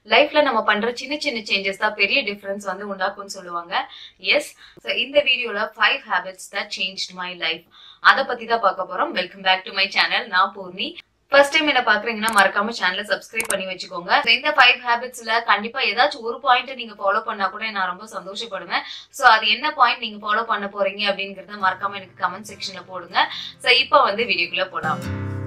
லைஃப்ல நம்ம பண்ற சின்ன சின்ன சேஞ்சஸ் தான் பெரிய டிஃபரன்ஸ் வந்து உண்டாக்கும்னு சொல்லுவாங்க எஸ் ஸோ இந்த வீடியோல five habits that changed my life அதை பத்தி தான் பார்க்க போறோம் welcome back to my channel நான் பூர்ணி ஃபர்ஸ்ட் டைம் என்ன பாக்குறீங்கன்னா மறக்காம சேனலை சப்ஸ்கிரைப் பண்ணி வச்சுக்கோங்க So, இந்த ஃபைவ் ஹேபிட்ஸ்ல கண்டிப்பா ஏதாச்சும் ஒரு பாயிண்ட் நீங்க ஃபாலோ பண்ணா கூட நான் ரொம்ப சந்தோஷப்படுவேன் சோ அது என்ன பாயிண்ட் நீங்க ஃபாலோ பண்ண போறீங்க அப்படிங்கறத மறக்காம எனக்கு கமெண்ட் செக்ஷன்ல போடுங்க சோ இப்போ வந்து வீடியோக்குள்ள போலாம்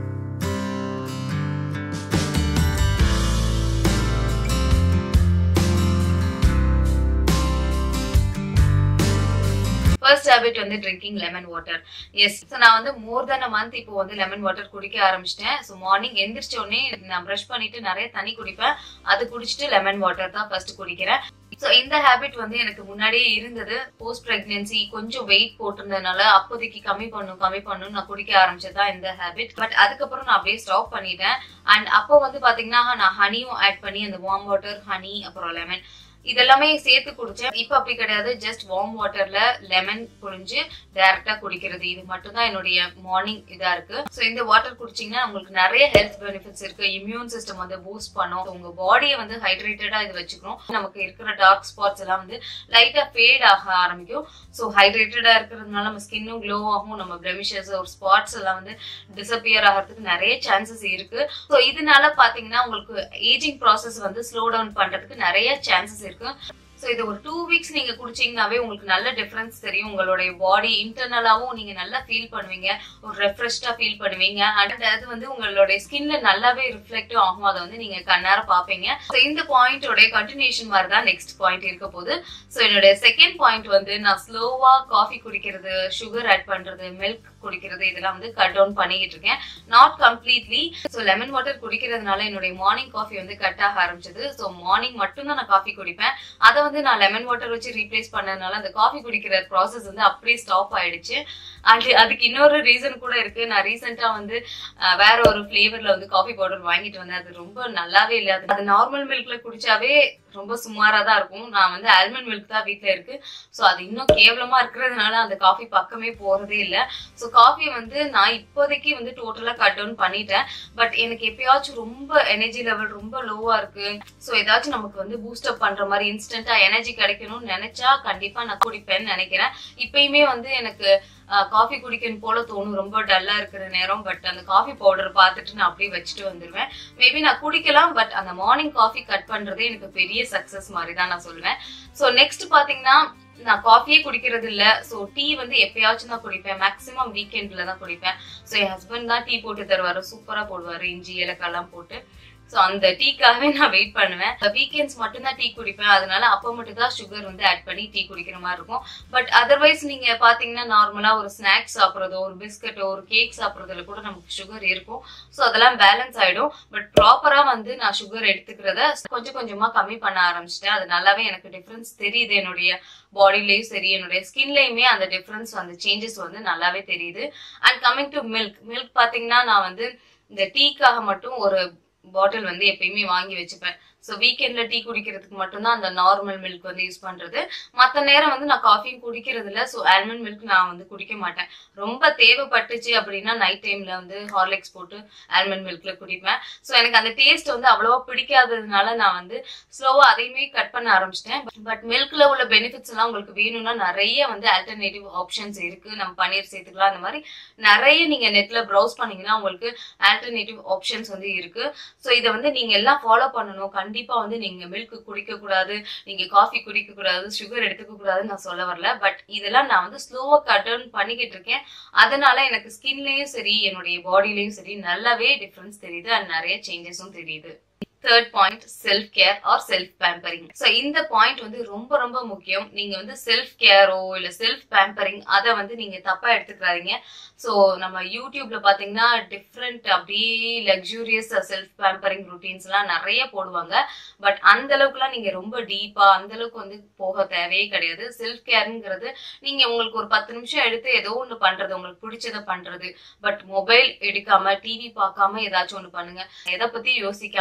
ஃபர்ஸ்ட் ஹேபிட் வந்து drinking lemon water yes so நான் வந்து மோர் தென் அ மந்த் இப்போ வந்து லெமன் வாட்டர் குடிக்க ஆரம்பிச்சிட்டேன் ஸோ மார்னிங் எந்திரிச்ச உடனே நான் ப்ரஷ் பண்ணிட்டு நிறைய தண்ணி குடிப்பேன் அது குடிச்சிட்டு லெமன் வாட்டர் தான் ஃபர்ஸ்ட் குடிக்கிறேன் ஸோ இந்த ஹேபிட் வந்து எனக்கு முன்னாடியே இருந்தது போஸ்ட் பிரெக்னன்சி கொஞ்சம் வெயிட் போட்டிருந்ததுனால அப்போதைக்கு கம்மி பண்ணும் கம்மி பண்ணும் நான் குடிக்க ஆரம்பிச்சதுதான் இந்த ஹேபிட் பட் அதுக்கப்புறம் நான் அப்படியே ஸ்டாப் பண்ணிட்டேன் அண்ட் அப்போ வந்து பாத்தீங்கன்னா நான் ஹனியும் ஆட் பண்ணி அந்த வார்ம் வாட்டர் ஹனி அப்புறம் லெமன் இதெல்லாமே சேர்த்து குடிச்சேன் இப்போ அப்படி கிடையாது ஜஸ்ட் வார்ம் வாட்டர்ல லெமன் புழிஞ்சு டைரக்டா குடிக்கிறது இது மட்டும் தான் என்னுடைய மார்னிங் இதா இருக்கு ஸோ இந்த வாட்டர் குடிச்சீங்கன்னா உங்களுக்கு நிறைய ஹெல்த் பெனிஃபிட்ஸ் இருக்கு இம்யூன் சிஸ்டம் வந்து பூஸ்ட் பண்ணும் So, உங்க பாடியை வந்து ஹைட்ரேட்டடா இது வச்சுக்கணும் நமக்கு இருக்கிற டார்க் ஸ்பாட்ஸ் எல்லாம் வந்து லைட்டா ஃபேட் ஆக ஆரம்பிக்கும் ஸோ ஹைட்ரேட்டடா இருக்கிறதுனால நம்ம ஸ்கின்னும் க்ளோ ஆகும் நம்ம பிளமிஷஸ் ஒரு ஸ்பாட்ஸ் எல்லாம் வந்து டிசப்பியர் ஆகிறதுக்கு நிறைய சான்சஸ் இருக்கு ஸோ இதனால பாத்தீங்கன்னா உங்களுக்கு ஏஜிங் ப்ராசஸ் வந்து ஸ்லோ டவுன் பண்றதுக்கு நிறைய சான்சஸ் இருக்கு ஸோ இது ஒரு டூ வீக்ஸ் நீங்க குடிச்சீங்கன்னாவே உங்களுக்கு நல்ல டிஃபரன்ஸ் தெரியும் உங்களுடைய பாடி இன்டர்னலாவும் நீங்க நல்லா ஃபீல் பண்ணுவீங்க ஒரு ரெஃப்ரெஷ்டா ஃபீல் பண்ணுவீங்க அண்ட் அது வந்து உங்களுடைய ஸ்கின்ல நல்லாவே ரிஃப்ளெக்ட் ஆகும் அதை வந்து நீங்க கண்ணார பாப்பீங்க ஸோ இந்த பாயிண்டோட கண்டினியூஷன் மாதிரி தான் நெக்ஸ்ட் பாயிண்ட் இருக்க போகுது ஸோ என்னுடைய செகண்ட் பாயிண்ட் வந்து நான் ஸ்லோவா காஃபி குடிக்கிறது சுகர் ஆட் பண்றது மில்க் குடிக்கிறது இதெல்லாம் வந்து கட் டவுன் பண்ணிக்கிட்டு இருக்கேன் not completely so lemon water குடிக்கிறதுனால என்னுடைய மார்னிங் காஃபி வந்து கட் ஆக ஆரம்பிச்சது ஸோ மார்னிங் மட்டும் தான் நான் காஃபி குடிப்பேன் அதை வந்து நான் லெமன் வாட்டர் வச்சு ரீப்ளேஸ் பண்ணதுனால அந்த காஃபி குடிக்கிற ப்ராசஸ் வந்து அப்படியே ஸ்டாப் ஆயிடுச்சு அண்ட் அதுக்கு இன்னொரு ரீசன் கூட இருக்கு நான் ரீசெண்டா வந்து அஹ், வேற ஒரு ஃபிளேவர்ல வந்து காஃபி பவுடர் வாங்கிட்டு வந்தேன் அது ரொம்ப நல்லாவே இல்லை அது- அது நார்மல் மில்க்ல குடிச்சாவே ரொம்ப சுமாரா தான் இருக்கும் நான் வந்து ஆல்மண்ட் மில்க் தான் வீட்ல இருக்கு ஸோ அது இன்னும் கேவலமா இருக்கிறதுனால அந்த காஃபி பக்கமே போறதே இல்லை ஸோ காஃபி வந்து நான் இப்போதைக்கு வந்து டோட்டலா கட் டவுன் பண்ணிட்டேன் பட் எனக்கு எப்பயாச்சும் ரொம்ப எனர்ஜி லெவல் ரொம்ப லோவா இருக்கு ஸோ ஏதாச்சும் நமக்கு வந்து பூஸ்டப் பண்ற மாதிரி இன்ஸ்டன்டா எனர்ஜி கிடைக்கணும்னு நினைச்சா கண்டிப்பா நான் குடிப்பேன்னு நினைக்கிறேன் இப்பயுமே வந்து எனக்கு காஃபி குடிக்கணும் போல தோணும் ரொம்ப டல்லா இருக்கிற நேரம் பட் அந்த காஃபி பவுடர் பார்த்துட்டு நான் அப்படியே வச்சுட்டு வந்துருவேன் மேபி நான் குடிக்கலாம் பட் அந்த மார்னிங் காஃபி கட் பண்றதே எனக்கு பெரிய சக்சஸ் மாதிரி தான் நான் சொல்லுவேன் ஸோ நெக்ஸ்ட் பாத்தீங்கன்னா நான் காஃபியே குடிக்கிறது இல்ல ஸோ டீ வந்து எப்பயாச்சும் தான் குடிப்பேன் மேக்ஸிமம் வீக்கெண்ட்ல தான் குடிப்பேன் ஸோ என் ஹஸ்பண்ட் தான் டீ போட்டு தருவாரு சூப்பரா போடுவாரு இஞ்சி ஏலக்காய்லாம் போட்டு ஸோ அந்த டீக்காகவே நான் வெயிட் பண்ணுவேன் வீக்கெண்ட்ஸ் மட்டும் தான் டீ குடிப்பேன் அதனால அப்போ மட்டும் தான் சுகர் வந்து ஆட் பண்ணி டீ குடிக்கிற மாதிரி இருக்கும் பட் அதர்வைஸ் நீங்க பாத்தீங்கன்னா நார்மலா ஒரு ஸ்நாக்ஸ் சாப்பிட்றதோ ஒரு பிஸ்கட்டோ ஒரு கேக் சாப்பிட்றதுல கூட நமக்கு சுகர் இருக்கும் ஸோ அதெல்லாம் பேலன்ஸ் ஆயிடும் பட் ப்ராப்பரா வந்து நான் சுகர் எடுத்துக்கிறத கொஞ்சம் கொஞ்சமா கம்மி பண்ண ஆரம்பிச்சிட்டேன் அது நல்லாவே எனக்கு டிஃபரன்ஸ் தெரியுது என்னுடைய பாடிலையும் சரி என்னுடைய ஸ்கின்லயுமே அந்த டிஃபரன்ஸ் அந்த சேஞ்சஸ் வந்து நல்லாவே தெரியுது and coming to milk milk பாத்தீங்கன்னா நான் வந்து இந்த டீக்காக மட்டும் ஒரு பாட்டில் வந்து எப்பயுமே வாங்கி வச்சுப்பேன் ஸோ வீக்கெண்ட்ல டீ குடிக்கிறதுக்கு மட்டும்தான் அந்த நார்மல் மில்க் வந்து யூஸ் பண்றது மற்ற நேரம் வந்து நான் காஃபியும் குடிக்கிறது இல்ல ஸோ ஆல்மண்ட் மில்க் நான் வந்து குடிக்க மாட்டேன் ரொம்ப தேவைப்பட்டுச்சு அப்படின்னா நைட் டைம்ல வந்து ஹார்லிக்ஸ் போட்டு ஆல்மண்ட் மில்க்ல குடிப்பேன் ஸோ எனக்கு அந்த டேஸ்ட் வந்து அவ்வளவா பிடிக்காததுனால நான் வந்து ஸ்லோவா அதையுமே கட் பண்ண ஆரம்பிச்சிட்டேன் பட் மில்க்ல உள்ள பெனிஃபிட்ஸ் எல்லாம் உங்களுக்கு வேணும்னா நிறைய வந்து ஆல்டர்னேட்டிவ் ஆப்ஷன்ஸ் இருக்கு நம்ம பன்னீர் சேர்த்துக்கலாம் அந்த மாதிரி நிறைய நீங்க நெட்ல ப்ரௌஸ் பண்ணீங்கன்னா உங்களுக்கு ஆல்டர்னேட்டிவ் ஆப்ஷன்ஸ் வந்து இருக்கு ஸோ இதை வந்து நீங்க எல்லாம் ஃபாலோ பண்ணணும் கண்டிப்பா வந்து நீங்க மில்க் குடிக்க கூடாது நீங்க காஃபி குடிக்க கூடாது சுகர் எடுத்துக்க கூடாதுன்னு நான் சொல்ல வரல பட் இதெல்லாம் நான் வந்து ஸ்லோவா கட் டவுன் பண்ணிக்கிட்டு இருக்கேன் அதனால எனக்கு ஸ்கின்லயும் சரி என்னுடைய பாடிலையும் சரி நல்லாவே டிஃபரன்ஸ் தெரியுது அண்ட் நிறைய சேஞ்சஸும் தெரியுது third point self care or self pampering so இந்த பாயிண்ட் வந்து ரொம்ப ரொம்ப முக்கியம் நீங்க வந்து செல்ஃப் கேரோ இல்ல செல்ஃப் பேம்பரிங் அதை வந்து நீங்க தப்பா எடுத்துக்கிறாதீங்க ஸோ நம்ம யூடியூப்ல பாத்தீங்கன்னா டிஃப்ரெண்ட் அப்படியே லக்ஸூரியஸ் செல்ஃப் பேம்பரிங் ருட்டீன்ஸ் எல்லாம் நிறைய போடுவாங்க பட் அந்த அளவுக்குலாம் நீங்க ரொம்ப டீப்பா அந்த அளவுக்கு வந்து போக தேவையே கிடையாது செல்ஃப் கேருங்கிறது நீங்க உங்களுக்கு ஒரு பத்து நிமிஷம் எடுத்து ஏதோ ஒண்ணு பண்றது உங்களுக்கு பிடிச்சத பண்றது பட் மொபைல் எடுக்காம டிவி பார்க்காம ஏதாச்சும் ஒண்ணு பண்ணுங்க எதை பத்தி யோசிக்காம உங்களை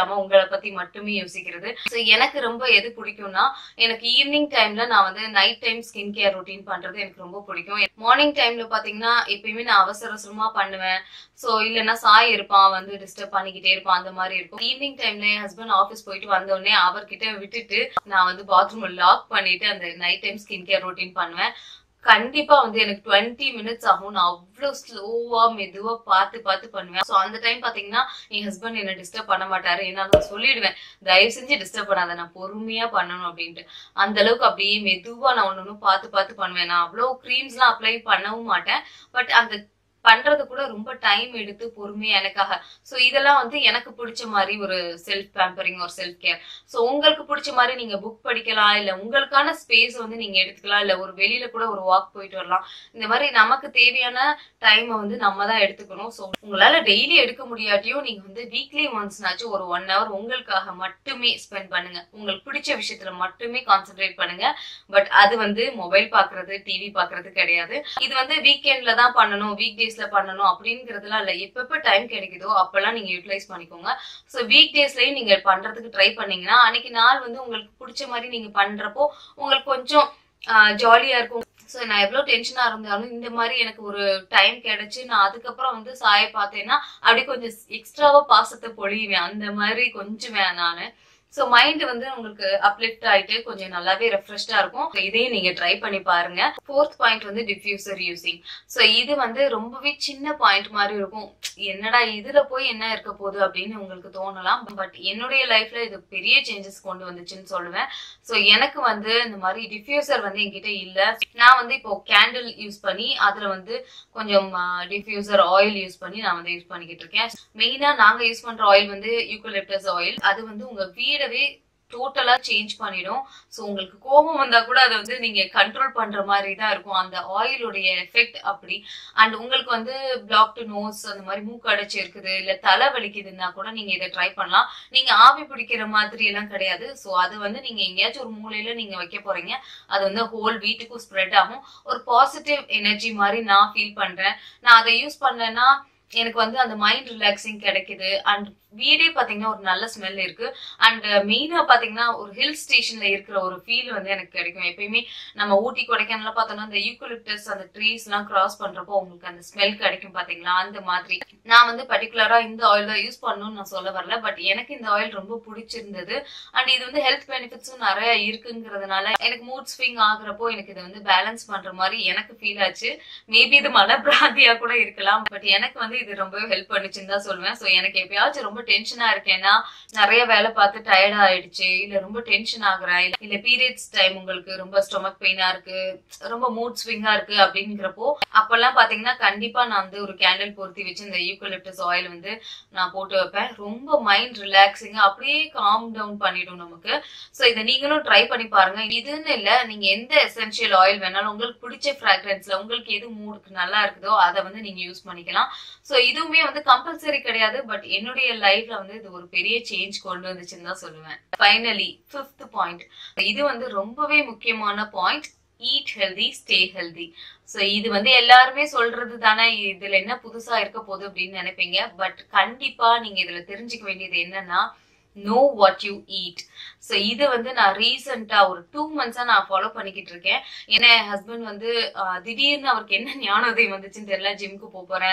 பத்தி மட்டுமே யோசிக்கிறது ஸோ எனக்கு ரொம்ப எது பிடிக்கும்னா எனக்கு ஈவினிங் டைம்ல நான் வந்து night time skin care routine பண்றது எனக்கு ரொம்ப பிடிக்கும் மார்னிங் டைம்ல பாத்தீங்கன்னா எப்பயுமே நான் அவசர அவசரமா பண்ணுவேன் ஸோ இல்லைன்னா சாய் இருப்பான் வந்து டிஸ்டர்ப் பண்ணிக்கிட்டே இருப்பான் அந்த மாதிரி இருக்கும் ஈவினிங் டைம்ல என் ஹஸ்பண்ட் ஆஃபீஸ் போயிட்டு வந்த உடனே அவர்கிட்ட விட்டுட்டு நான் வந்து பாத்ரூம் லாக் பண்ணிட்டு அந்த night time skin care routine பண்ணுவேன் கண்டிப்பா வந்து எனக்கு டுவெண்ட்டி மினிட்ஸ் ஆகும் நான் அவ்வளவு ஸ்லோவா மெதுவா பார்த்து பார்த்து பண்ணுவேன் ஸோ அந்த டைம் பாத்தீங்கன்னா என் ஹஸ்பண்ட் என்ன டிஸ்டர்ப் பண்ண மாட்டாரு என்னால நான் சொல்லிடுவேன் தயவு செஞ்சு டிஸ்டர்ப் பண்ணாத நான் பொறுமையா பண்ணணும் அப்படின்ட்டு அந்த அளவுக்கு அப்படியே மெதுவா நான் ஒண்ணு ஒண்ணு பார்த்து பார்த்து பண்ணுவேன் நான் அவ்வளவு க்ரீம்ஸ் எல்லாம் அப்ளை பண்ணவும் மாட்டேன் பட் அந்த பண்றது கூட ரொம்ப டைம் எடுத்து பொறுமையா எனக்காக சோ இதெல்லாம் வந்து எனக்கு பிடிச்ச மாதிரி ஒரு செல்ஃப் பேம்பரிங் ஒரு செல்ஃப் கேர் சோ உங்களுக்கு பிடிச்ச மாதிரி நீங்க புக் படிக்கலாம் இல்ல உங்களுக்கான ஸ்பேஸ் வந்து நீங்க எடுத்துக்கலாம் இல்ல ஒரு வெளியில கூட ஒரு வாக் போயிட்டு வரலாம் இந்த மாதிரி நமக்கு தேவையான டைமை வந்து நம்ம தான் எடுத்துக்கணும் ஸோ உங்களால டெய்லி எடுக்க முடியாட்டியும் நீங்க வந்து வீக்லி ஒன்ஸ்னாச்சும் ஒரு ஒன் ஹவர் உங்களுக்காக மட்டுமே ஸ்பெண்ட் பண்ணுங்க உங்களுக்கு பிடிச்ச விஷயத்துல மட்டுமே கான்சென்ட்ரேட் பண்ணுங்க பட் அது வந்து மொபைல் பாக்குறது டிவி பாக்குறது கிடையாது இது வந்து வீக்கெண்ட்ல தான் பண்ணணும் வீக் டேஸ்ல பண்ணணும் அப்படிங்கறதுலாம் இல்ல எப்பப்ப டைம் கிடைக்குதோ அப்பெல்லாம் நீங்க யூட்டிலைஸ் பண்ணிக்கோங்க ஸோ வீக் டேஸ்லயும் நீங்க பண்றதுக்கு ட்ரை பண்ணீங்கன்னா அன்னைக்கு நாள் வந்து உங்களுக்கு பிடிச்ச மாதிரி நீங்க பண்றப்போ உங்களுக்கு கொஞ்சம் ஜாலியா இருக்கும் ஸோ நான் எவ்வளோ டென்ஷனா இருந்தாலும் இந்த மாதிரி எனக்கு ஒரு டைம் கிடைச்சு நான் அதுக்கப்புறம் வந்து சாய பார்த்தேன்னா அப்படியே கொஞ்சம் எக்ஸ்ட்ராவா பாசத்தை பொழியுவேன் அந்த மாதிரி கொஞ்சுவேன் நான் ஸோ மைண்ட் வந்து உங்களுக்கு அப்லிஃப்ட் ஆயிட்டு கொஞ்சம் நல்லாவே ரெஃப்ரெஷ்டா இருக்கும் So இதையும் நீங்க ட்ரை பண்ணி பாருங்க ஃபோர்த் பாயிண்ட் வந்து டிஃப்யூசர் யூசிங் ஸோ இது வந்து ரொம்பவே சின்ன பாயிண்ட் மாதிரி இருக்கும் என்னடா இதுல போய் என்ன இருக்க போகுது அப்படின்னு உங்களுக்கு தோணலாம் பட் என்னுடைய லைஃப்ல இது பெரிய சேஞ்சஸ் கொண்டு வந்துச்சுன்னு சொல்லுவேன் ஸோ எனக்கு வந்து இந்த மாதிரி டிஃப்யூசர் வந்து என்கிட்ட இல்ல நான் வந்து இப்போ கேண்டில் யூஸ் பண்ணி அதுல வந்து கொஞ்சம் டிஃப்யூசர் ஆயில் யூஸ் பண்ணி நான் வந்து யூஸ் பண்ணிக்கிட்டு இருக்கேன் மெயினா நாங்க யூஸ் பண்ற ஆயில் வந்து யூக்கலிப்டஸ் ஆயில் அது வந்து உங்க வீடவே டோட்டலா சேஞ்ச் பண்ணிடும் ஸோ உங்களுக்கு கோபம் வந்தா கூட அதை வந்து நீங்க கண்ட்ரோல் பண்ற மாதிரி தான் இருக்கும் அந்த ஆயிலுடைய எஃபெக்ட் அப்படி அண்ட் உங்களுக்கு வந்து பிளாக்டு நோஸ் அந்த மாதிரி மூக்கு அடைச்சு இருக்குது இல்ல தலை வலிக்குதுன்னா கூட நீங்க இதை ட்ரை பண்ணலாம் நீங்க ஆவி பிடிக்கிற மாதிரி எல்லாம் கிடையாது ஸோ அது வந்து நீங்க எங்கேயாச்சும் ஒரு மூலையில நீங்க வைக்க போறீங்க அது வந்து ஹோல் வீட்டுக்கும் ஸ்ப்ரெட் ஆகும் ஒரு பாசிட்டிவ் எனர்ஜி மாதிரி நான் ஃபீல் பண்றேன் நான் அதை யூஸ் பண்ணேன்னா எனக்கு வந்து அந்த மைண்ட் ரிலாக்ஸிங் கிடைக்குது அண்ட் வீடே பாத்தீங்கன்னா ஒரு நல்ல ஸ்மெல் இருக்கு அண்ட் மெயினா பாத்தீங்கன்னா ஒரு ஹில் ஸ்டேஷன்ல இருக்கிற ஒரு ஃபீல் வந்து எனக்கு கிடைக்கும் எப்பயுமே நம்ம ஊட்டி கொடைக்கானல பார்த்தோம்னா அந்த யூக்கலிப்டஸ் அந்த ட்ரீஸ் எல்லாம் கிராஸ் பண்றப்போ உங்களுக்கு அந்த ஸ்மெல் கிடைக்கும் பாத்தீங்களா அந்த மாதிரி நான் வந்து பர்டிகுலரா இந்த ஆயில் தான் யூஸ் பண்ணணும்னு நான் சொல்ல வரல பட் எனக்கு இந்த ஆயில் ரொம்ப பிடிச்சிருந்தது அண்ட் இது வந்து ஹெல்த் பெனிஃபிட்ஸும் நிறைய இருக்குங்கிறதுனால எனக்கு மூட் ஸ்விங் ஆகுறப்போ எனக்கு இது வந்து பேலன்ஸ் பண்ற மாதிரி எனக்கு ஃபீல் ஆச்சு மேபி இது மனப்பிராந்தியா கூட இருக்கலாம் பட் எனக்கு வந்து இது ரொம்பவே ஹெல்ப் பண்ணுச்சுன்னு தான் சொல்லுவேன் ஸோ எனக்கு எப்பயாச்சும் ரொம்ப டென்ஷனா இருக்கேன்னா நிறைய வேலை பார்த்து டயர்ட் ஆயிடுச்சு இல்ல ரொம்ப டென்ஷன் ஆகுறேன் இல்ல- இல்ல பீரியட்ஸ் டைம் உங்களுக்கு ரொம்ப ஸ்டொமக் பெயினா இருக்கு ரொம்ப மூட் ஸ்விங்கா இருக்கு அப்படிங்கிறப்போ அப்பெல்லாம் பாத்தீங்கன்னா கண்டிப்பா நான் வந்து ஒரு கேண்டில் பொருத்தி வச்சு இந்த யூக்கலிப்டஸ் ஆயில் வந்து நான் போட்டு வைப்பேன் ரொம்ப மைண்ட் ரிலாக்ஸிங்கா அப்படியே காம் டவுன் பண்ணிடும் நமக்கு சோ இதை நீங்களும் ட்ரை பண்ணி பாருங்க இதுன்னு இல்ல நீங்க எந்த எசென்ஷியல் ஆயில் வேணாலும் உங்களுக்கு பிடிச்ச ஃபிராக்ரன்ஸ்ல உங்களுக்கு எது மூடுக்கு நல்லா இருக்குதோ அதை வந்து நீங்க யூஸ் பண்ணிக்கலாம் சோ இதுவுமே வந்து கம்பல்சரி கிடையாது பட் என்னுடைய லைஃப்ல வந்து இது ஒரு பெரிய சேஞ்ச் கொண்டு வந்துச்சுன்னு தான் சொல்லுவேன் ஃபைனலி ஃபிஃப்த் பாயிண்ட் இது வந்து ரொம்பவே முக்கியமான point eat healthy stay healthy so இது வந்து எல்லாருமே சொல்றது தானே இதுல என்ன புதுசா இருக்க போகுது அப்படின்னு நினைப்பீங்க பட் கண்டிப்பா நீங்க இதுல தெரிஞ்சுக்க வேண்டியது என்னன்னா know what you eat so இது வந்து நான் ரீசெண்டா ஒரு டூ மந்த்ஸா நான் ஃபாலோ பண்ணிக்கிட்டு இருக்கேன் ஏன்னா என் ஹஸ்பண்ட் வந்து ஆஹ், திடீர்னு அவருக்கு என்ன ஞானோதயம் வந்துச்சுன்னு தெரியல ஜிம்க்கு போக போறேன்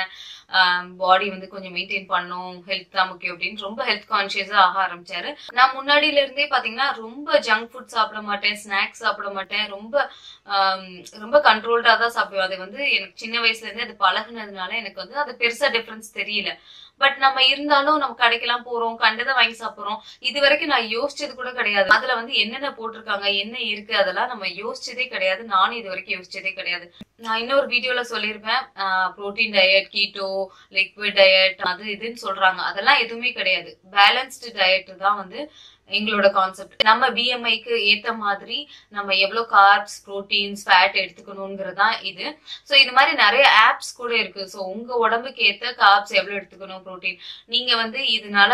பாடி வந்து கொஞ்சம் மெயின்டைன் பண்ணும் ஹெல்த் தான் முக்கியம் அப்படின்னு ரொம்ப ஹெல்த் கான்சியஸா ஆக ஆரம்பிச்சாரு நான் முன்னாடியில இருந்தே பாத்தீங்கன்னா ரொம்ப ஜங்க் ஃபுட் சாப்பிட மாட்டேன் ஸ்நாக்ஸ் சாப்பிட மாட்டேன் ரொம்ப ஆம், ரொம்ப கண்ட்ரோல்டா தான் சாப்பிடுவேன் அது வந்து எனக்கு சின்ன வயசுல இருந்தே அது பழகுனதுனால எனக்கு வந்து அது பெருசா டிஃபரன்ஸ் தெரியல பட் நம்ம இருந்தாலும் நம்ம கடைக்கெல்லாம் போறோம் கண்டதை வாங்கி சாப்பிடுறோம் இது வரைக்கும் நான் யோசிச்சது கூட கிடையாது அதுல வந்து என்னென்ன போட்டிருக்காங்க என்ன இருக்கு அதெல்லாம் நம்ம யோசிச்சதே கிடையாது நானும் இது வரைக்கும் யோசிச்சதே கிடையாது நான் இன்னொரு வீடியோல சொல்லியிருப்பேன் protein diet keto liquid diet அது இதுன்னு சொல்றாங்க அதெல்லாம் எதுவுமே கிடையாது பேலன்ஸ்டு டயட் தான் வந்து எங்களோட கான்செப்ட் நம்ம பிஎம்ஐக்கு ஏத்த மாதிரி நம்ம எவ்வளவு கார்ப்ஸ் புரோட்டீன்ஸ் ஃபேட் எடுத்துக்கணுங்கிறது தான் இது ஸோ இது மாதிரி நிறைய ஆப்ஸ் கூட இருக்கு ஸோ உங்க உடம்புக்கு ஏத்த கார்ப்ஸ் எவ்வளவு எடுத்துக்கணும் புரோட்டீன் நீங்க வந்து இதனால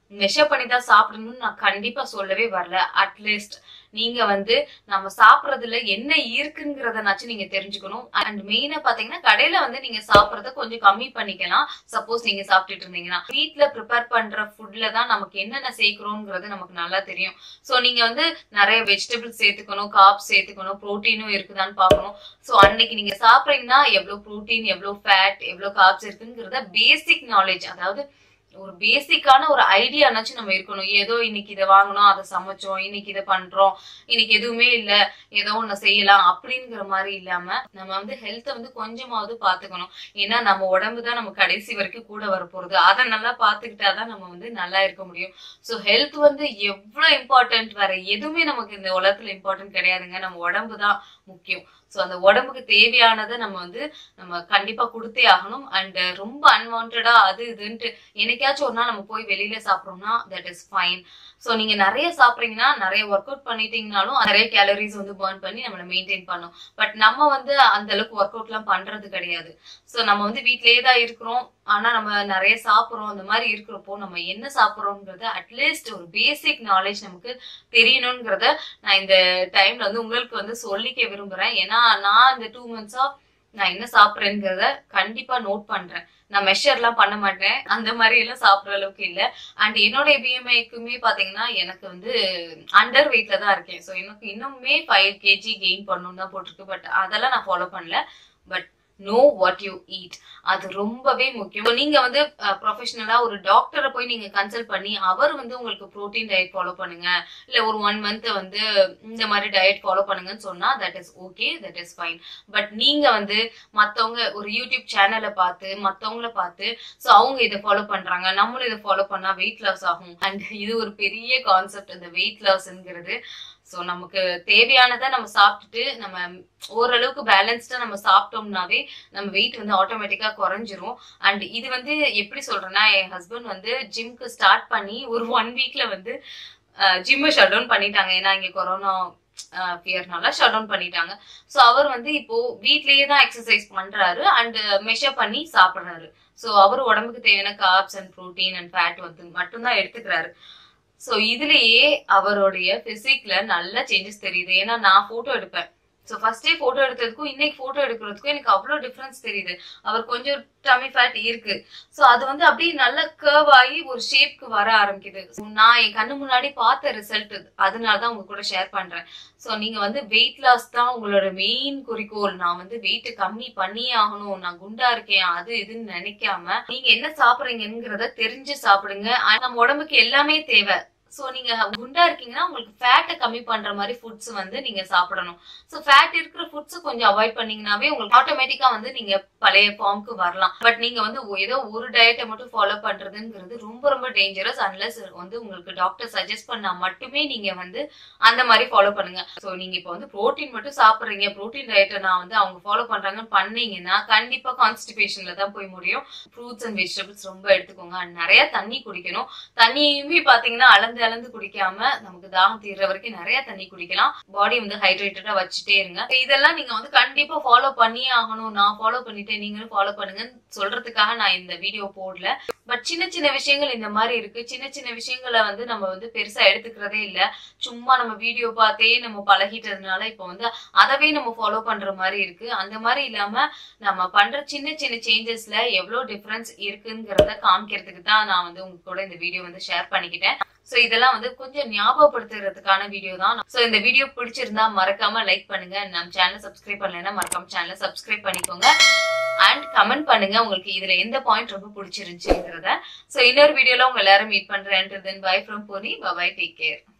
மெஷர் பண்ணி தான் சாப்பிடணும்னு நான் கண்டிப்பா சொல்லவே வரல அட்லீஸ்ட் நீங்க வந்து நம்ம சாப்பிடறதுல என்ன இருக்குங்கிறதனாச்சும் நீங்க தெரிஞ்சுக்கணும் அண்ட் மெயினா பாத்தீங்கன்னா கடையில வந்து நீங்க சாப்பிடறத கொஞ்சம் கம்மி பண்ணிக்கலாம் சப்போஸ் நீங்க சாப்பிட்டுட்டு இருந்தீங்கன்னா வீட்ல ப்ரிப்பேர் பண்ற ஃபுட்ல தான் நமக்கு என்னென்ன சேர்க்கிறோங்கிறது நமக்கு நல்லா தெரியும் சோ நீங்க வந்து நிறைய வெஜிடபிள்ஸ் சேர்த்துக்கணும் காப்ஸ் சேர்த்துக்கணும் ப்ரோட்டீனும் இருக்குதான்னு பார்க்கணும் சோ அன்னைக்கு நீங்க சாப்பிடுறீங்கன்னா எவ்வளவு ப்ரோட்டீன் எவ்வளவு ஃபேட் எவ்வளவு காப்ஸ் இருக்குங்கிறத பேசிக் நாலேஜ் அதாவது ஒரு பேசிக்கான ஒரு ஐடியானாச்சும் நம்ம இருக்கணும் ஏதோ இன்னைக்கு இதை வாங்கணும் அதை சமைச்சோம் இன்னைக்கு இதை பண்றோம் இன்னைக்கு எதுவுமே இல்ல ஏதோ ஒண்ணு செய்யலாம் அப்படிங்கிற மாதிரி இல்லாம நம்ம வந்து ஹெல்த்தை வந்து கொஞ்சமாவது பாத்துக்கணும் ஏன்னா நம்ம உடம்பு தான் நம்ம கடைசி வரைக்கும் கூட வர போறது அதை நல்லா பாத்துக்கிட்டாதான் நம்ம வந்து நல்லா இருக்க முடியும் சோ ஹெல்த் வந்து எவ்வளவு இம்பார்ட்டன்ட் வேற எதுவுமே நமக்கு இந்த உலகத்துல இம்பார்ட்டன்ட் கிடையாதுங்க நம்ம உடம்பு தான் முக்கியம் சோ அந்த உடம்புக்கு தேவையானதை நம்ம வந்து நம்ம கண்டிப்பா கொடுத்தே ஆகணும் அண்ட் ரொம்ப அன்வான்டா அது இதுன்ட்டு என்னைக்காச்சும் ஒரு நாள் நம்ம போய் வெளியில சாப்பிடுறோம்னா தட் இஸ் ஃபைன் சோ நீங்க நிறைய சாப்பிடுறீங்கன்னா நிறைய ஒர்க் அவுட் பண்ணிட்டீங்கனாலும் நிறைய கேலரிஸ் வந்து பர்ன் பண்ணி நம்மள மெயின்டைன் பண்ணும் பட் நம்ம வந்து அந்த அளவுக்கு ஒர்க் அவுட் எல்லாம் பண்றது கிடையாது சோ நம்ம வந்து வீட்லயே தான் இருக்கிறோம் ஆனா நம்ம நிறைய சாப்பிடுறோம் அந்த மாதிரி இருக்கிறப்போ நம்ம என்ன சாப்பிடுறோம்ங்கறத அட்லீஸ்ட் ஒரு பேசிக் நாலேஜ் நமக்கு தெரியணுங்கிறத நான் இந்த டைம்ல வந்து உங்களுக்கு வந்து சொல்லிக்க விரும்புறேன் ஏன்னா நான் இந்த டூ மந்த்ஸா நான் என்ன சாப்பிடுறேங்கிறத கண்டிப்பா நோட் பண்றேன் நான் மெஷர் எல்லாம் பண்ண மாட்டேன் அந்த மாதிரி எல்லாம் சாப்பிடுற அளவுக்கு இல்ல அண்ட் என்னோட பிஎம்ஐக்குமே பாத்தீங்கன்னா எனக்கு வந்து அண்டர் வெயிட்ல தான் இருக்கேன் ஸோ எனக்கு இன்னுமே ஃபைவ் கேஜி கெயின் பண்ணணும்னு தான் போட்டிருக்கு பட் அதெல்லாம் நான் ஃபாலோ பண்ணல but know what you eat அது ரொம்பவே முக்கியம் So, நீங்க வந்து ப்ரொஃபஷனலா ஒரு டாக்டரை போய் நீங்க கன்சல்ட் பண்ணி அவர் வந்து உங்களுக்கு ப்ரோட்டீன் டயட் ஃபாலோ பண்ணுங்க இல்ல ஒரு ஒன் மந்த் வந்து இந்த மாதிரி டயட் ஃபாலோ பண்ணுங்கன்னு சொன்னா that is okay that is fine but நீங்க வந்து மத்தவங்க ஒரு யூடியூப் சேனலை பார்த்து மத்தவங்கள பார்த்து ஸோ அவங்க இதை ஃபாலோ பண்றாங்க நம்மளும் இதை ஃபாலோ பண்ணா வெயிட் லாஸ் ஆகும் அண்ட் இது ஒரு பெரிய கான்செப்ட் இந்த வெயிட் லாஸ்ங்கிறது ஸோ நமக்கு தேவையானதை நம்ம சாப்பிட்டுட்டு நம்ம ஓரளவுக்கு பேலன்ஸ்டா நம்ம சாப்பிட்டோம்னாவே நம்ம வெயிட் வந்து ஆட்டோமேட்டிக்கா குறைஞ்சிரும் அண்ட் இது வந்து எப்படி சொல்றேன்னா என் ஹஸ்பண்ட் வந்து ஜிம்க்கு ஸ்டார்ட் பண்ணி ஒரு ஒன் வீக்ல வந்து ஜிம்மை ஷட் டவுன் பண்ணிட்டாங்க ஏன்னா இங்க கொரோனா ஃபியர்னால ஷட் டவுன் பண்ணிட்டாங்க ஸோ அவர் வந்து இப்போ வீட்லயே தான் எக்ஸசைஸ் பண்றாரு அண்ட் மெஷர் பண்ணி சாப்பிடுறாரு ஸோ அவர் உடம்புக்கு தேவையான carbs and protein and fat வந்து மட்டும்தான் எடுத்துக்கிறாரு ஸோ இதுலயே அவருடைய பிசிக்ல நல்ல சேஞ்சஸ் தெரியுது ஏன்னா நான் போட்டோ எடுப்பேன் ஸோ ஃபர்ஸ்டே போட்டோ எடுத்ததுக்கும் இன்னைக்கு போட்டோ எடுக்கிறதுக்கும் எனக்கு அவ்வளோ டிஃபரன்ஸ் தெரியுது அவர் கொஞ்சம் டமி ஃபேட் இருக்கு ஸோ அது வந்து அப்படியே நல்ல கர்வ் ஆகி ஒரு ஷேப்க்கு வர ஆரம்பிக்குது So, நான் என் கண்ணு முன்னாடி பார்த்த ரிசல்ட் அதனால தான் உங்க கூட ஷேர் பண்றேன் ஸோ நீங்க வந்து வெயிட் லாஸ் தான் உங்களோட மெயின் குறிக்கோள் நான் வந்து வெயிட் கம்மி பண்ணியே ஆகணும் நான் குண்டா இருக்கேன் அது இதுன்னு நினைக்காம நீங்க என்ன சாப்பிடுறீங்கிறத தெரிஞ்சு சாப்பிடுங்க ஆனா, நம்ம உடம்புக்கு எல்லாமே தேவை சோ நீங்க குண்டா இருக்கீங்கன்னா உங்களுக்கு ஃபேட்டை கம்மி பண்ற மாதிரி ஃபுட்ஸ் வந்து நீங்க சாப்பிடணும் சோ ஃபேட் இருக்கிற ஃபுட்ஸ் கொஞ்சம் அவாய்ட் பண்ணீங்கன்னாவே உங்களுக்கு ஆட்டோமேட்டிக்கா வந்து நீங்க பழைய ஃபார்முக்கு வரலாம் பட் நீங்க வந்து ஒ- ஏதோ ஒரு டயட்டை மட்டும் ஃபாலோ பண்றதுங்கிறது ரொம்ப ரொம்ப டேஞ்சரஸ் அன்லெஸ் வந்து உங்களுக்கு டாக்டர் சஜஸ்ட் பண்ணா மட்டுமே நீங்க வந்து அந்த மாதிரி ஃபாலோ பண்ணுங்க சோ நீங்க இப்போ வந்து புரோட்டீன் மட்டும் சாப்பிடுறீங்க புரோட்டீன் டயட்டை நான் வந்து அவங்க ஃபாலோ பண்றாங்கன்னு பண்ணீங்கன்னா கண்டிப்பா கான்ஸ்டிபேஷன்ல தான் போய் முடியும் ஃப்ரூட்ஸ் அண்ட் வெஜிடபிள்ஸ் ரொம்ப எடுத்துக்கோங்க and நிறைய தண்ணி குடிக்கணும் தண்ணியுமே பாத்தீங்கன்னா அளந்து அளந்து குடிக்காம நமக்கு தாகம் தீர்ற வரைக்கும் நிறைய தண்ணி குடிக்கலாம் பாடி வந்து ஹைட்ரேட்டடா வச்சுட்டே இருங்க இதெல்லாம் நீங்க வந்து கண்டிப்பா ஃபாலோ பண்ணியே ஆகணும் நான் ஃபாலோ பண்ணிட்டேன் நீங்களும் ஃபாலோ பண்ணுங்கன்னு சொல்றதுக்காக நான் இந்த வீடியோ போடல பட் சின்ன சின்ன விஷயங்கள் இந்த மாதிரி இருக்கு சின்ன சின்ன விஷயங்களை வந்து நம்ம வந்து பெருசா எடுத்துக்கிறதே இல்ல சும்மா நம்ம வீடியோ பார்த்தே நம்ம பழகிட்டதுனால இப்போ வந்து அதவே நம்ம ஃபாலோ பண்ற மாதிரி இருக்கு அந்த மாதிரி இல்லாம நம்ம பண்ற சின்ன சின்ன சேஞ்சஸ்ல எவ்வளவு டிஃபரன்ஸ் இருக்குங்கிறத காமிக்கிறதுக்கு தான் நான் வந்து உங்க கூட இந்த வீடியோ வந்து ஷேர் பண்ணிக்கிட்டேன் சோ இதெல்லாம் வந்து கொஞ்சம் ஞாபகப்படுத்துறதுக்கான வீடியோ தான் சோ இந்த வீடியோ பிடிச்சிருந்தா மறக்காம லைக் பண்ணுங்க நம்ம சேனல் சப்ஸ்கிரைப் பண்ணலைன்னா மறக்காம சேனலை சப்ஸ்கிரைப் பண்ணிக்கோங்க அண்ட் கமெண்ட் பண்ணுங்க உங்களுக்கு இதுல எந்த பாயிண்ட் ரொம்ப பிடிச்சிருந்துச்சுங்கிறத சோ இன்னொரு வீடியோல உங்க எல்லாரும் மீட் பண்றேன் then bye from Poni bye take care